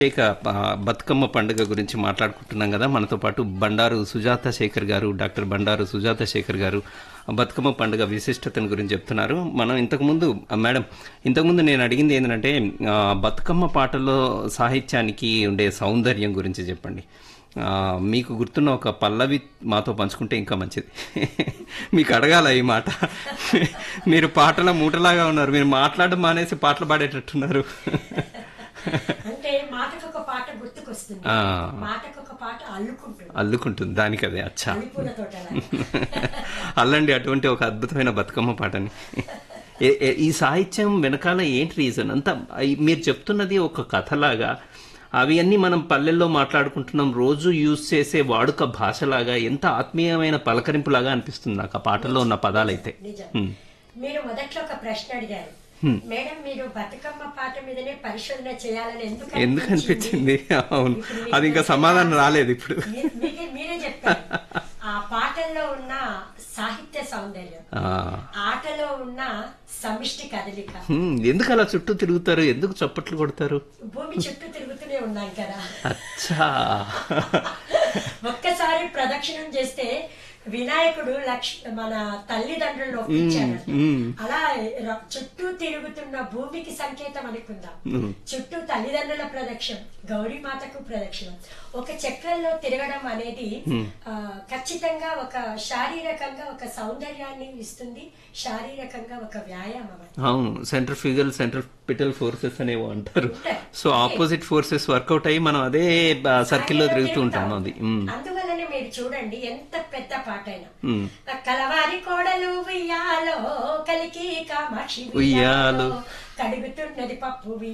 ఇక ఆ, బతుకమ్మ పండుగ గురించి మాట్లాడుకుంటున్నాం కదా మనతో పాటు బండారు సుజాత శేఖర్ గారు డాక్టర్ బండారు సుజాత శేఖర్ గారు ఆ బతుకమ్మ పండుగ విశిష్టతను గురించి చెప్తున్నారు మనం ఇంతకుముందు ఆ, మేడం ఇంతకుముందు నేను అడిగింది ఏంటంటే ఆ, బతుకమ్మ పాటల్లో సాహిత్యానికి ఉండే సౌందర్యం గురించి చెప్పండి ఆ, మీకు గుర్తున్న ఒక పల్లవి మాతో పంచుకుంటే ఇంకా మంచిది మీకు అడగాల ఈ మాట మీరు పాటల మూటలాగా ఉన్నారు మీరు మాట్లాడడం మానేసి పాటలు పాడేటట్టున్నారు అంటే మాటకొక పాట గుర్తుకొస్తుంది ఆ. మాటకొక పాట అల్లుకుంటుంది అల్లుకుంటుంది దానికి అదే అచ్చా అల్లిపూల తోటలా అల్లండి అటువంటి ఒక అద్భుతమైన బతుకమ్మ పాటని ఏ- ఏ- ఈ సాహిత్యం వెనకాల ఏంటి రీజన్ అంతా ఈ- మీరు చెప్తున్నది ఒక కథలాగా అవి అన్ని మనం పల్లెల్లో మాట్లాడుకుంటున్నాం రోజు యూజ్ చేసే వాడుక భాషలాగా ఎంత ఆత్మీయమైన పలకరింపులాగా అనిపిస్తుంది నాకు ఆ పాటల్లో ఉన్న పదాలైతే నిజం హ్మ్. మీరు మొదట్లో ఒక ప్రశ్న అడిగారు మేడం మీరు బతుకమ్మ పాట మీదనే పరిశోధన చేయాలని ఎందుకు ఎందుకు అనిపించింది అవును అది ఇంకా సమాధానం రాలేదు ఇప్పుడు మీ- మీకే మీరే చెప్పారు ఆ పాటల్లో ఉన్న సాహిత్య సౌందర్యం ఆ. ఆటలో ఉన్న సమిష్టి కదలిక హ్మ్, ఎందుకు అలా చుట్టూ తిరుగుతారు ఎందుకు చప్పట్లు కొడతారు భూమి చుట్టూ తిరుగుతూనే ఉన్నాం కదా అచ్చా ఒక్కసారి ప్రదక్షిణం చేస్తే వినాయకుడు లక్ష మన తల్లిదండ్రులను ఒప్పించాడు అలా ర- చుట్టూ తిరుగుతున్న భూమికి సంకేతం అనుకుందాం చుట్టూ తల్లిదండ్రుల ప్రదక్షిణ గౌరీమాతకు ప్రదక్షిణ ఒక చక్రంలో తిరగడం అనేది ఆ, ఖచ్చితంగా ఒక శారీరకంగా ఒక సౌందర్యాన్ని ఇస్తుంది శారీరకంగా ఒక వ్యాయామం అది. అవును centrifugal centripetal forces అనేవో అంటారు ఉంటాయి. సో ఆపోజిట్ ఫోర్సెస్ వర్కౌట్ అయ్యి మనం అదే సర్కిల్లో తిరుగుతూ ఉంటాం అది ఉమ్, అందువల్లనే మీరు చూడండి ఎంత పెద్ద పాట అయినా ఉమ్. కలవారి కోడలు ఉయ్యాలో కలికి కామాక్షి ఉయ్యాలో. కడుగుతున్నది పప్పు